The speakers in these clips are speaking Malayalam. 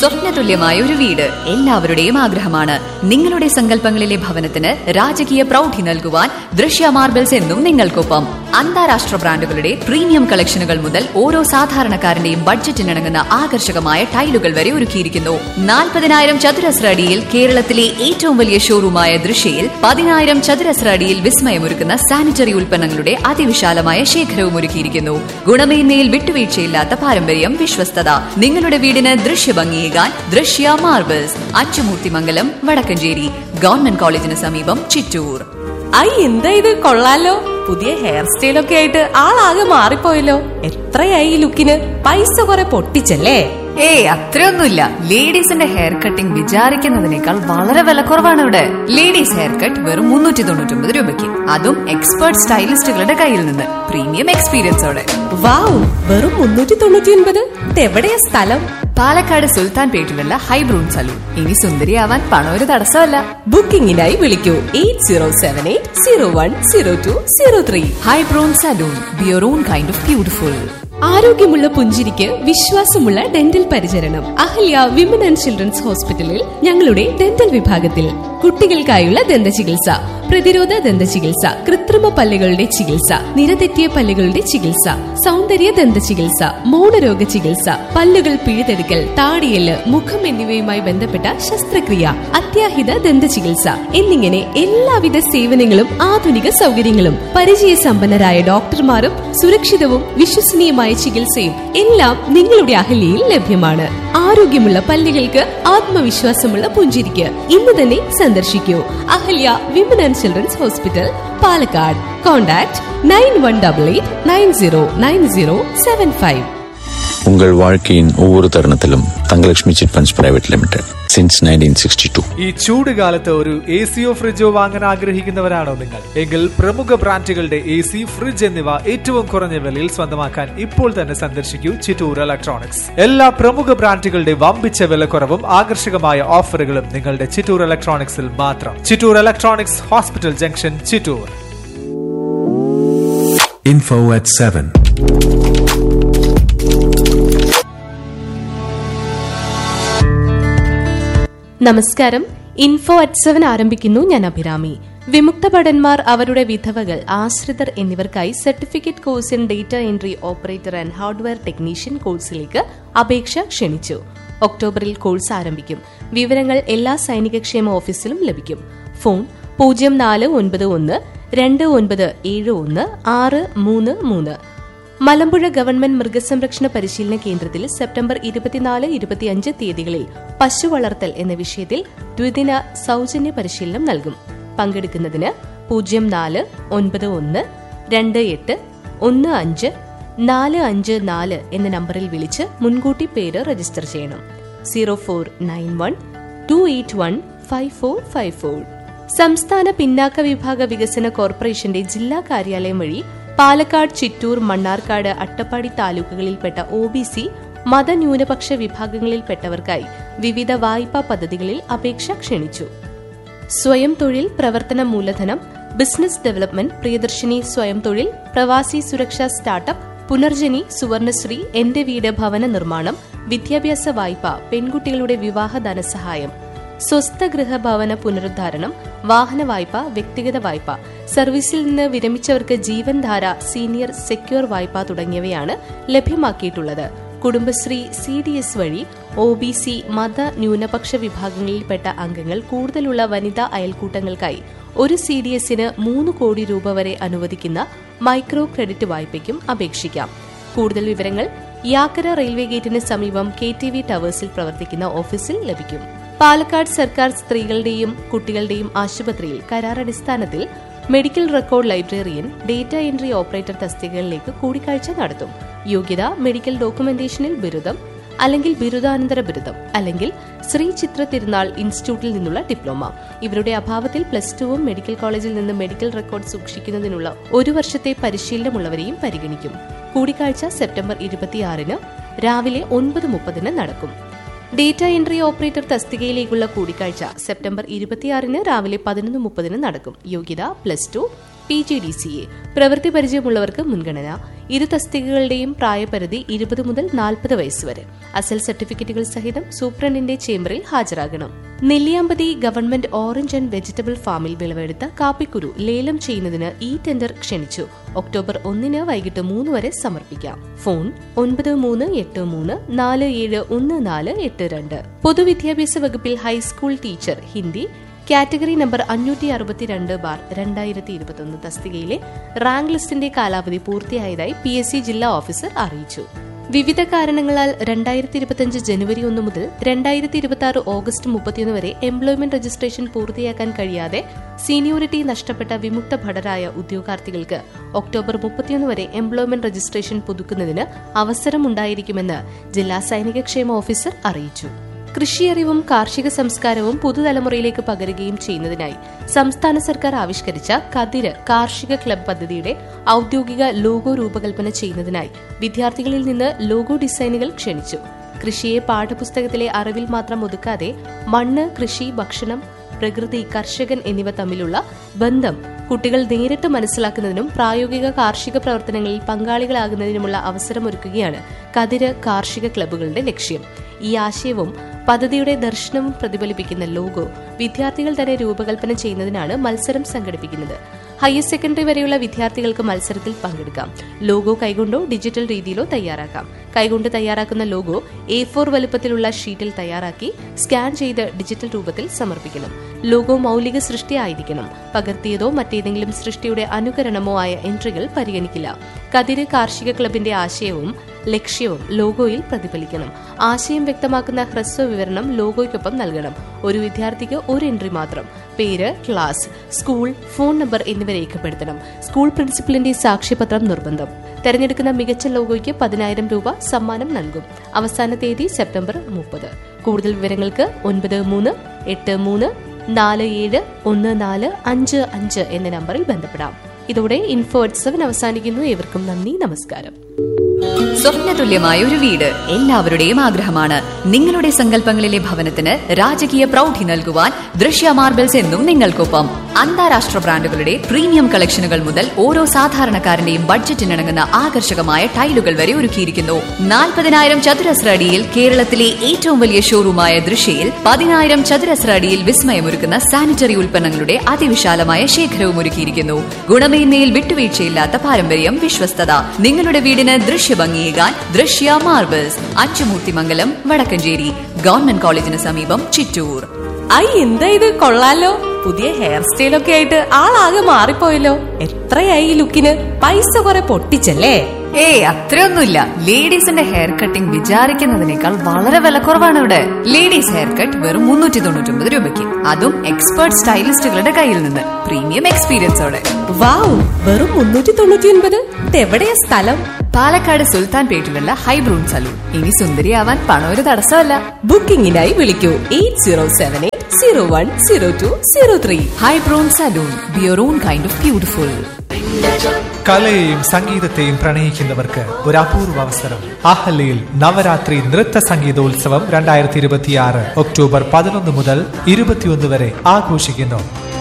സ്വപ്നതുല്യമായ ഒരു വീട് എല്ലാവരുടെയും ആഗ്രഹമാണ് നിങ്ങളുടെ സങ്കല്പങ്ങളിലെ ഭവനത്തിന് രാജകീയ പ്രൗഢി നൽകുവാൻ ദൃശ്യ മാർബിൾസ് എന്നും നിങ്ങൾക്കൊപ്പം അന്താരാഷ്ട്ര ബ്രാൻഡുകളുടെ പ്രീമിയം കളക്ഷനുകൾ മുതൽ ഓരോ സാധാരണക്കാരന്റെയും ബഡ്ജറ്റിനിണങ്ങുന്ന ആകർഷകമായ ടൈലുകൾ വരെ ഒരുക്കിയിരിക്കുന്നു നാൽപ്പതിനായിരം ചതുരശ്ര അടിയിൽ കേരളത്തിലെ ഏറ്റവും വലിയ ഷോറൂമായ ദൃശ്യയിൽ പതിനായിരം ചതുരശ്ര അടിയിൽ വിസ്മയമൊരുക്കുന്ന സാനിറ്ററി ഉൽപ്പന്നങ്ങളുടെ അതിവിശാലമായ ശേഖരവും ഒരുക്കിയിരിക്കുന്നു ഗുണമേന്മയിൽ വിട്ടുവീഴ്ചയില്ലാത്ത പാരമ്പര്യം വിശ്വസ്തത നിങ്ങളുടെ വീടിന് ദൃശ്യഭംഗിയേകാൻ ദൃശ്യ മാർബിൾസ് അച്ചുമൂർത്തിമംഗലം വടക്കഞ്ചേരി ഗവൺമെന്റ് കോളേജിന് സമീപം ചിറ്റൂർ ഐ എന്താ ഇത് കൊള്ളാലോ പുതിയ ഹെയർ സ്റ്റൈലൊക്കെ ആയിട്ട് ആളാകെ മാറിപ്പോയല്ലോ എത്രയായി ഈ ലുക്കിന് പൈസ കുറെ പൊട്ടിച്ചല്ലേ ഏയ് അത്രയൊന്നുമില്ല ലേഡീസിന്റെ ഹെയർ കട്ടിംഗ് വിചാരിക്കുന്നതിനേക്കാൾ വളരെ വിലക്കുറവാണ് ഇവിടെ ലേഡീസ് ഹെയർ കട്ട് വെറും മുന്നൂറ്റി തൊണ്ണൂറ്റി ഒമ്പത് രൂപയ്ക്ക് അതും എക്സ്പേർട്ട് സ്റ്റൈലിസ്റ്റുകളുടെ കയ്യിൽ നിന്ന് പ്രീമിയം എക്സ്പീരിയൻസോടെ വാവ് വെറും മുന്നൂറ്റി തൊണ്ണൂറ്റി ഒൻപത് ഇതെവിടെയാ സ്ഥലം പാലക്കാട് സുൽത്താൻ പേട്ടിലുള്ള ഹൈബ്രൂൺ സലൂൺ ഇനി സുന്ദരിയാവാൻ പണം ഒരു തടസ്സമല്ല ബുക്കിംഗിനായി വിളിക്കൂ eight zero seven eight zero one zero two zero three ഹൈബ്രൂൺ salon be your own kind of beautiful ആരോഗ്യമുള്ള പുഞ്ചിരിക്ക് വിശ്വാസമുള്ള ഡെന്റൽ പരിചരണം അഹല്യ വിമൻ ആൻഡ് ചിൽഡ്രൻസ് ഹോസ്പിറ്റലിൽ ഞങ്ങളുടെ ഡെന്റൽ വിഭാഗത്തിൽ കുട്ടികൾക്കായുള്ള ദന്ത ചികിത്സ പ്രതിരോധ ദന്ത ചികിത്സ കൃത്രിമ പല്ലുകളുടെ ചികിത്സ നിരതെറ്റിയ പല്ലുകളുടെ ചികിത്സ സൗന്ദര്യ ദന്ത ചികിത്സ മൗനരോഗ ചികിത്സ പല്ലുകൾ പിഴുതെടുക്കൽ താടിയല് മുഖം എന്നിവയുമായി ബന്ധപ്പെട്ട ശസ്ത്രക്രിയ അത്യാഹിത ദന്ത ചികിത്സ എന്നിങ്ങനെ എല്ലാവിധ സേവനങ്ങളും ആധുനിക സൗകര്യങ്ങളും പരിചയസമ്പന്നരായ ഡോക്ടർമാരും സുരക്ഷിതവും വിശ്വസനീയമായ ചികിത്സയും എല്ലാം നിങ്ങളുടെ അഹല്യയിൽ ലഭ്യമാണ് ആരോഗ്യമുള്ള പല്ലുകൾക്ക് ആത്മവിശ്വാസമുള്ള പുഞ്ചിരിക്ക് ഇന്ന് തന്നെ സന്ദർശിക്കൂ Ahalya women and children's hospital Palakkad contact nine one double eight nine zero nine zero seven five உங்கள் வாழ்க்கையின் ஒவ்வொரு தருணத்திலும் Thangalakshmi chit funds private limited since nineteen sixty two ഈ ചൂട് കാലത്ത് ഒരു എ സിയോ ഫ്രിഡ്ജോ വാങ്ങാൻ ആഗ്രഹിക്കുന്നവരാണോ നിങ്ങൾ എങ്കിൽ പ്രമുഖ ബ്രാൻഡുകളുടെ എ സി ഫ്രിഡ്ജ് എന്നിവ ഏറ്റവും കുറഞ്ഞ വിലയിൽ സ്വന്തമാക്കാൻ ഇപ്പോൾ തന്നെ സന്ദർശിക്കൂ ചിറ്റൂർ ഇലക്ട്രോണിക്സ് എല്ലാ പ്രമുഖ ബ്രാൻഡുകളുടെ വമ്പിച്ച വിലക്കുറവും ആകർഷകമായ ഓഫറുകളും നിങ്ങളുടെ ചിറ്റൂർ ഇലക്ട്രോണിക്സിൽ മാത്രം Chittur electronics hospital junction Chittur Info at 7. നമസ്കാരം ഇൻഫോ അറ്റ് സെവൻ ആരംഭിക്കുന്നു ഞാൻ അഭിരാമി വിമുക്ത ഭടന്മാർ അവരുടെ വിധവകൾ ആശ്രിതർ എന്നിവർക്കായി certificate course in data entry operator and hardware technician കോഴ്സിലേക്ക് അപേക്ഷ ക്ഷണിച്ചു ഒക്ടോബറിൽ കോഴ്സ് ആരംഭിക്കും വിവരങ്ങൾ എല്ലാ സൈനികക്ഷേമ ഓഫീസിലും ലഭിക്കും ഫോൺ പൂജ്യം നാല് ഒൻപത് ഒന്ന് രണ്ട് ഒൻപത് ഏഴ് ഒന്ന് ആറ് മൂന്ന് മൂന്ന് മലമ്പുഴ ഗവൺമെന്റ് മൃഗസംരക്ഷണ പരിശീലന കേന്ദ്രത്തിൽ സെപ്റ്റംബർ ഇരുപത്തിനാല് ഇരുപത്തിയഞ്ച് തീയതികളിൽ പശു വളർത്തൽ എന്ന വിഷയത്തിൽ ദ്വിദിന സൗജന്യ പരിശീലനം നൽകും പങ്കെടുക്കുന്നതിന് പൂജ്യം നാല് ഒൻപത് ഒന്ന് രണ്ട് എട്ട് ഒന്ന് അഞ്ച് നാല് അഞ്ച് നാല് എന്ന നമ്പറിൽ വിളിച്ച് മുൻകൂട്ടി പേര് രജിസ്റ്റർ ചെയ്യണം zero four nine one two eight one five four five four സംസ്ഥാന പിന്നാക്ക വിഭാഗ വികസന കോർപ്പറേഷന്റെ ജില്ലാ കാര്യാലയം വഴി പാലക്കാട് ചിറ്റൂർ മണ്ണാർക്കാട് അട്ടപ്പാടി താലൂക്കുകളിൽപ്പെട്ട ഒ ബി സി മതന്യൂനപക്ഷ വിഭാഗങ്ങളിൽപ്പെട്ടവർക്കായി വിവിധ വായ്പാ പദ്ധതികളിൽ അപേക്ഷ ക്ഷണിച്ചു സ്വയം തൊഴിൽ പ്രവർത്തന മൂലധനം ബിസിനസ് ഡെവലപ്മെന്റ് പ്രിയദർശിനി സ്വയം തൊഴിൽ പ്രവാസി സുരക്ഷാ സ്റ്റാർട്ടപ്പ് പുനർജനി സുവർണശ്രീ എന്റെ വീട് ഭവന നിർമ്മാണം വിദ്യാഭ്യാസ വായ്പ പെൺകുട്ടികളുടെ വിവാഹ ധനസഹായം സ്വസ്ഥ ഗൃഹഭവന പുനരുദ്ധാരണം വാഹന വായ്പ വ്യക്തിഗത വായ്പ സർവീസിൽ നിന്ന് വിരമിച്ചവർക്ക് ജീവൻധാര സീനിയർ സെക്യൂർ വായ്പ തുടങ്ങിയവയാണ് ലഭ്യമാക്കിയിട്ടുള്ളത് കുടുംബശ്രീ സി ഡി എസ് വഴി ഒ ബി സി മത ന്യൂനപക്ഷ വിഭാഗങ്ങളിൽപ്പെട്ട അംഗങ്ങൾ കൂടുതലുള്ള വനിതാ അയൽക്കൂട്ടങ്ങൾക്കായി ഒരു സി ഡി എസിന് മൂന്ന് കോടി രൂപ വരെ അനുവദിക്കുന്ന മൈക്രോ ക്രെഡിറ്റ് വായ്പയ്ക്കും അപേക്ഷിക്കാം കൂടുതൽ വിവരങ്ങൾ യാക്കര റെയിൽവേ ഗേറ്റിന് സമീപം കെ ടി വി ടവേഴ്സിൽ പ്രവർത്തിക്കുന്ന ഓഫീസിൽ ലഭിക്കും പാലക്കാട് സർക്കാർ സ്ത്രീകളുടെയും കുട്ടികളുടെയും ആശുപത്രിയിൽ കരാറടിസ്ഥാനത്തിൽ medical record librarian data entry operator തസ്തികകളിലേക്ക് കൂടിക്കാഴ്ച നടത്തും യോഗ്യത മെഡിക്കൽ ഡോക്യുമെന്റേഷനിൽ ബിരുദം അല്ലെങ്കിൽ ബിരുദാനന്തര ബിരുദം അല്ലെങ്കിൽ ശ്രീ ചിത്ര തിരുനാൾ ഇൻസ്റ്റിറ്റ്യൂട്ടിൽ നിന്നുള്ള ഡിപ്ലോമ ഇവരുടെ അഭാവത്തിൽ പ്ലസ് ടുവും മെഡിക്കൽ കോളേജിൽ നിന്ന് മെഡിക്കൽ റെക്കോർഡ് സൂക്ഷിക്കുന്നതിനുള്ള ഒരു വർഷത്തെ പരിശീലനമുള്ളവരെയും പരിഗണിക്കും കൂടിക്കാഴ്ച സെപ്റ്റംബർ ഇരുപത്തിയാറിന് രാവിലെ ഒൻപത് മുപ്പതിന് നടക്കും ഡേറ്റ എൻട്രി ഓപ്പറേറ്റർ തസ്തികയിലേക്കുള്ള കൂടിക്കാഴ്ച സെപ്റ്റംബർ ഇരുപത്തിയാറിന് രാവിലെ പതിനൊന്ന് മുപ്പതിന് നടക്കും യോഗ്യത plus two P G D C A പ്രവൃത്തി പരിചയമുള്ളവർക്ക് മുൻഗണന ഇരു തസ്തികകളുടെയും പ്രായപരിധി ഇരുപത് മുതൽ നാൽപ്പത് വയസ്സ് വരെ അസൽ സർട്ടിഫിക്കറ്റുകൾ സഹിതം സൂപ്രണ്ടിന്റെ ചേംബറിൽ ഹാജരാകണം Nelliyampathy government orange and vegetable ഫാമിൽ വിളവെടുത്ത കാപ്പിക്കുരു ലേലം ചെയ്യുന്നതിന് ഈ ടെൻഡർ ക്ഷണിച്ചു ഒക്ടോബർ ഒന്നിന് വൈകിട്ട് മൂന്ന് വരെ സമർപ്പിക്കാം ഫോൺ ഒൻപത് മൂന്ന് എട്ട് മൂന്ന് നാല് ഏഴ് ഒന്ന് നാല് എട്ട് രണ്ട് പൊതുവിദ്യാഭ്യാസ വകുപ്പിൽ high school teacher Hindi category number അഞ്ഞൂറ്റി അറുപത്തിരണ്ട് ബാർ രണ്ടായിരത്തി ഇരുപത്തൊന്ന് തസ്തികയിലെ റാങ്ക് ലിസ്റ്റിന്റെ കാലാവധി പൂർത്തിയായതായി പി എസ് സി ജില്ലാ ഓഫീസർ അറിയിച്ചു വിവിധ കാരണങ്ങളാൽ രണ്ടായിരത്തി ഇരുപത്തിയഞ്ച് ജനുവരി ഒന്ന് മുതൽ രണ്ടായിരത്തി ഇരുപത്തി ആറ് ഓഗസ്റ്റ് മുപ്പത്തിയൊന്ന് വരെ എംപ്ലോയ്മെന്റ് രജിസ്ട്രേഷൻ പൂർത്തിയാക്കാൻ കഴിയാതെ സീനിയോറിറ്റി നഷ്ടപ്പെട്ട വിമുക്ത ഭടരായ ഉദ്യോഗാർത്ഥികൾക്ക് ഒക്ടോബർ മുപ്പത്തിയൊന്ന് വരെ എംപ്ലോയ്മെന്റ് രജിസ്ട്രേഷൻ പുതുക്കുന്നതിന് അവസരമുണ്ടായിരിക്കുമെന്ന് ജില്ലാ സൈനികക്ഷേമ ഓഫീസർ അറിയിച്ചു കൃഷിയറിവും കാർഷിക സംസ്കാരവും പുതുതലമുറയിലേക്ക് പകരുകയും ചെയ്യുന്നതിനായി സംസ്ഥാന സർക്കാർ ആവിഷ്കരിച്ച കതിര് കാർഷിക ക്ലബ് പദ്ധതിയുടെ ഔദ്യോഗിക ലോഗോ രൂപകൽപ്പന ചെയ്യുന്നതിനായി വിദ്യാർത്ഥികളിൽ നിന്ന് ലോഗോ ഡിസൈനുകൾ ക്ഷണിച്ചു കൃഷിയെ പാഠപുസ്തകത്തിലെ അറിവിൽ മാത്രം ഒതുക്കാതെ മണ്ണ് കൃഷി ഭക്ഷണം പ്രകൃതി കർഷകൻ എന്നിവ തമ്മിലുള്ള ബന്ധം കുട്ടികൾ നേരിട്ട് മനസ്സിലാക്കുന്നതിനും പ്രായോഗിക കാർഷിക പ്രവർത്തനങ്ങളിൽ പങ്കാളികളാകുന്നതിനുമുള്ള അവസരമൊരുക്കുകയാണ് കതിര് കാർഷിക ക്ലബ്ബുകളുടെ ലക്ഷ്യം ഈ ആശയവും പദ്ധതിയുടെ ദർശനവും പ്രതിഫലിപ്പിക്കുന്ന ലോഗോ വിദ്യാർത്ഥികൾ തന്നെ രൂപകൽപ്പന ചെയ്യുന്നതിനാണ് മത്സരം സംഘടിപ്പിക്കുന്നത് ഹയർ സെക്കൻഡറി വരെയുള്ള വിദ്യാർത്ഥികൾക്ക് മത്സരത്തിൽ പങ്കെടുക്കാം ലോഗോ കൈകൊണ്ടോ ഡിജിറ്റൽ രീതിയിലോ തയ്യാറാക്കാം കൈകൊണ്ട് തയ്യാറാക്കുന്ന ലോഗോ എ ഫോർ വലുപ്പത്തിലുള്ള ഷീറ്റിൽ തയ്യാറാക്കി സ്കാൻ ചെയ്ത് ഡിജിറ്റൽ രൂപത്തിൽ സമർപ്പിക്കണം ലോഗോ മൗലിക സൃഷ്ടി ആയിരിക്കണം പകർത്തിയതോ മറ്റേതെങ്കിലും സൃഷ്ടിയുടെ അനുകരണമോ ആയ എൻട്രികൾ പരിഗണിക്കില്ല കതിര് കാർഷിക ക്ലബിന്റെ ആശയവും ലക്ഷ്യവും ലോഗോയിൽ പ്രതിഫലിക്കണം ആശയം വ്യക്തമാക്കുന്ന ഹ്രസ്വ വിവരണം ലോഗോയ്ക്കൊപ്പം നൽകണം ഒരു വിദ്യാർത്ഥിക്ക് ഒരു എൻട്രി മാത്രം പേര് ക്ലാസ് സ്കൂൾ ഫോൺ നമ്പർ എന്നിവ രേഖപ്പെടുത്തണം സ്കൂൾ പ്രിൻസിപ്പലിന്റെ സാക്ഷ്യപത്രം നിർബന്ധം തെരഞ്ഞെടുക്കുന്ന മികച്ച ലോഗോയ്ക്ക് പതിനായിരം രൂപ സമ്മാനം നൽകും അവസാന തീയതി സെപ്റ്റംബർ മുപ്പത് കൂടുതൽ വിവരങ്ങൾക്ക് ഒൻപത് മൂന്ന് എട്ട് മൂന്ന് നാല് ഏഴ് ഒന്ന് നാല് അഞ്ച് അഞ്ച് എന്ന നമ്പറിൽ ബന്ധപ്പെടാം ഇതോടെ ഇൻഫോ അറ്റ് സെവൻ അവസാനിക്കുന്നു ഏവർക്കും നന്ദി നമസ്കാരം സ്വപ്നതുല്യമായ ഒരു വീട് എല്ലാവരുടെയും ആഗ്രഹമാണ് നിങ്ങളുടെ സങ്കല്പങ്ങളിലെ ഭവനത്തിന് രാജകീയ പ്രൗഢി നൽകുവാൻ ദൃശ്യ മാർബിൾസ് എന്നും നിങ്ങൾക്കൊപ്പം അന്താരാഷ്ട്ര ബ്രാൻഡുകളുടെ പ്രീമിയം കളക്ഷനുകൾ മുതൽ ഓരോ സാധാരണക്കാരന്റെയും ബഡ്ജറ്റിനിണങ്ങുന്ന ആകർഷകമായ ടൈലുകൾ വരെ ഒരുക്കിയിരിക്കുന്നു നാൽപ്പതിനായിരം ചതുരശ്ര അടിയിൽ കേരളത്തിലെ ഏറ്റവും വലിയ ഷോറൂമായ ദൃശ്യയിൽ പതിനായിരം ചതുരശ്ര അടിയിൽ വിസ്മയമൊരുക്കുന്ന സാനിറ്ററി ഉൽപ്പന്നങ്ങളുടെ അതിവിശാലമായ ശേഖരവും ഒരുക്കിയിരിക്കുന്നു ഗുണമേന്മയിൽ വിട്ടുവീഴ്ചയില്ലാത്ത പാരമ്പര്യം വിശ്വസ്തത നിങ്ങളുടെ വീടിന് ദൃശ്യഭംഗിയേകാൻ ദൃശ്യ മാർബിൾസ് അച്ചുമൂർത്തിമംഗലം വടക്കഞ്ചേരി ഗവൺമെന്റ് കോളേജിന് സമീപം ചിറ്റൂർ ഐ എന്താ ഇത് കൊള്ളാലോ പുതിയ ഹെയർ സ്റ്റൈലൊക്കെ ആയിട്ട് ആളാകെ മാറിപ്പോയല്ലോ എത്രയായി ഈ ലുക്കിന് പൈസ കുറെ പൊട്ടിച്ചല്ലേ ഏയ് അത്രയൊന്നുമില്ല ലേഡീസിന്റെ ഹെയർ കട്ടിംഗ് വിചാരിക്കുന്നതിനേക്കാൾ വളരെ വിലക്കുറവാണ് ഇവിടെ ലേഡീസ് ഹെയർ കട്ട് വെറും മുന്നൂറ്റി തൊണ്ണൂറ്റി ഒമ്പത് രൂപയ്ക്ക് അതും എക്സ്പേർട്ട് സ്റ്റൈലിസ്റ്റുകളുടെ കയ്യിൽ നിന്ന് പ്രീമിയം എക്സ്പീരിയൻസോടെ വാവ് വെറും മുന്നൂറ്റി തൊണ്ണൂറ്റി ഒൻപത് ഇതെവിടെയാ സ്ഥലം പാലക്കാട് സുൽത്താൻ പേട്ടിലുള്ള ഹൈബ്രൂൺ സലൂൺ ഇനി സുന്ദരിയാവാൻ പണം ഒരു തടസ്സമല്ല ബുക്കിംഗിനായി വിളിക്കൂ eight zero seven eight zero one zero two zero three ഹൈബ്രൂൺ salon be your own kind of beautiful കലയെയും സംഗീതത്തെയും പ്രണയിക്കുന്നവർക്ക് ഒരു അപൂർവ അവസരം അഹല്യയിൽ നവരാത്രി നൃത്ത സംഗീതോത്സവം രണ്ടായിരത്തി ഇരുപത്തിയാറ് ഒക്ടോബർ പതിനൊന്ന് മുതൽ ഇരുപത്തിയൊന്ന് വരെ ആഘോഷിക്കുന്നു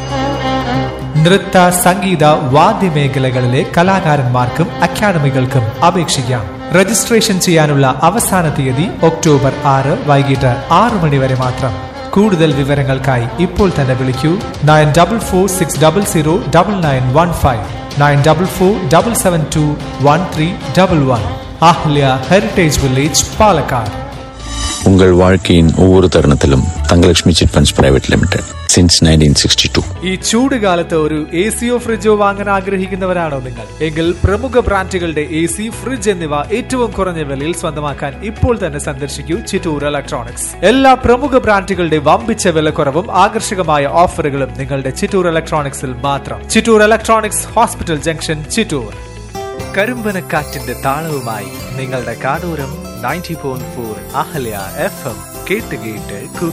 നൃത്ത സംഗീത വാദ്യമേഖലകളിലെ കലാകാരന്മാർക്കും അക്കാദമികൾക്കും അപേക്ഷിക്കാം രജിസ്ട്രേഷൻ ചെയ്യാനുള്ള അവസാന തീയതി ഒക്ടോബർ ആറ് വൈകിട്ട് ആറു മണി വരെ മാത്രം കൂടുതൽ വിവരങ്ങൾക്കായി ഇപ്പോൾ തന്നെ വിളിക്കൂ nine double four six double zero double nine one five nine double four double seven two one three double one Ahalya heritage village Palakkad உங்கள் வாழ்க்கையின் ஒவ்வொரு தருணத்திலும் Thangalakshmi chit funds private limited since nineteen sixty two ഈ ചൂട് കാലത്ത് ഒരു എ സിയോ ഫ്രിഡ്ജോ വാങ്ങാൻ ആഗ്രഹിക്കുന്നവരാണോ നിങ്ങൾ എങ്കിൽ പ്രമുഖ ബ്രാൻഡുകളുടെ എ സി ഫ്രിഡ്ജ് എന്നിവ ഏറ്റവും കുറഞ്ഞ വിലയിൽ സ്വന്തമാക്കാൻ ഇപ്പോൾ തന്നെ സന്ദർശിക്കൂ ചിറ്റൂർ ഇലക്ട്രോണിക്സ് എല്ലാ പ്രമുഖ ബ്രാൻഡുകളുടെ വമ്പിച്ച വിലക്കുറവും ആകർഷകമായ ഓഫറുകളും നിങ്ങളുടെ ചിറ്റൂർ ഇലക്ട്രോണിക്സിൽ മാത്രം Chittur electronics hospital junction Chittur കരിമ്പനക്കാറ്റിന്റെ താളവുമായി നിങ്ങളുടെ കാടൂരം ninety point four Ahalya F M കേട്ട് കേട്ട്